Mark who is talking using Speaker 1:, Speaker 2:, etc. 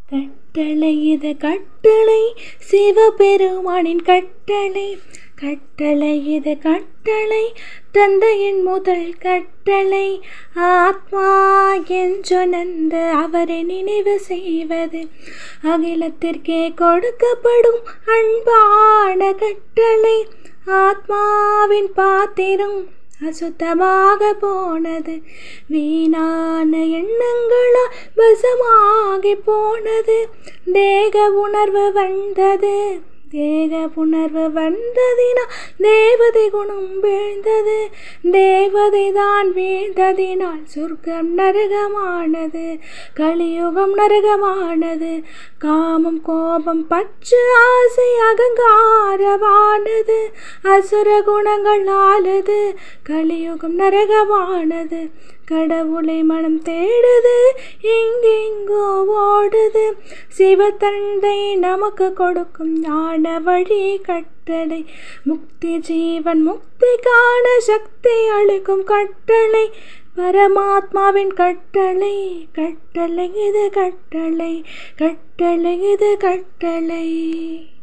Speaker 1: கட்டளை இது கட்டளை சிவபெருமானின் கட்டளை கட்டளை இது கட்டளை தந்தையின் முதல் கட்டளை ஆத்மா என்றொனந்து அவரை நினைவு செய்வது அகிலத்திற்கே கொடுக்கப்படும் அன்பான கட்டளை ஆத்மாவின் பாத்திரம் அசுத்தமாக போனது வீணான எண்ணங்களா வசமாகி போனது தேக உணர்வு வந்தது தேக உணர்வு வந்ததினா தேவதை குணம் வீழ்ந்தது தேவதை தான் வீழ்ந்ததினால் சொர்க்கம் நரகமானது கலியுகம் நரகமானது காமம் கோபம் பற்று ஆசை அகங்காரமானது அசுர குணங்கள் ஆளுது கலியுகம் நரகமானது கடவுளை மனம் தேடுது எங்கெங்கோ ஓடுது சிவத்தந்தை நமக்கு கொடுக்கும் ஞான வழி கட்டளை முக்தி ஜீவன் முக்தி காண சக்தி அளிக்கும் கட்டளை பரமாத்மாவின் கட்டளை கட்டளை இது கட்டளை கட்டளை இது கட்டளை